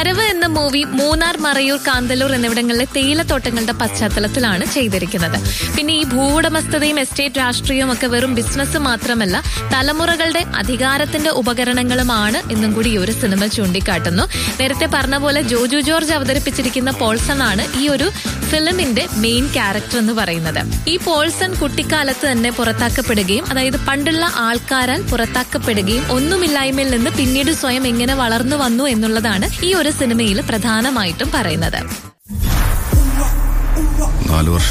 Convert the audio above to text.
വരവ് എന്ന മൂവി മൂന്നാർ മറയൂർ കാന്തല്ലൂർ എന്നിവിടങ്ങളിലെ തേയിലത്തോട്ടങ്ങളുടെ പശ്ചാത്തലത്തിലാണ് ചെയ്തിരിക്കുന്നത് പിന്നെ ഈ ഭൂവുടമസ്ഥതയും എസ്റ്റേറ്റ് രാഷ്ട്രീയവും ഒക്കെ വെറും ബിസിനസ് മാത്രമല്ല തലമുറകളുടെ അധികാരത്തിന്റെ ഉപകരണങ്ങളുമാണ് എന്നും കൂടി ഈ ഒരു സിനിമ ചൂണ്ടിക്കാട്ടുന്നു നേരത്തെ പറഞ്ഞ പോലെ ജോജു ജോർജ് അവതരിപ്പിച്ചിരിക്കുന്ന പോൾസൺ ആണ് ഈ ഒരു ഫിലിമിന്റെ മെയിൻ ക്യാരക്ടർ എന്ന് പറയുന്നത് ഈ പോൾസൺ കുട്ടിക്കാലത്ത് തന്നെ പുറത്താക്കപ്പെടുകയും അതായത് പണ്ടുള്ള ആൾക്കാരാൽ പുറത്താക്കപ്പെടുകയും ഒന്നുമില്ലായ്മയിൽ നിന്ന് പിന്നീട് സ്വയം എങ്ങനെ വളർന്നു വന്നു എന്നുള്ളതാണ് ഈ ഒരു സിനിമയിൽ പ്രധാനമായിട്ടും പറയുന്നത് നാലു വർഷം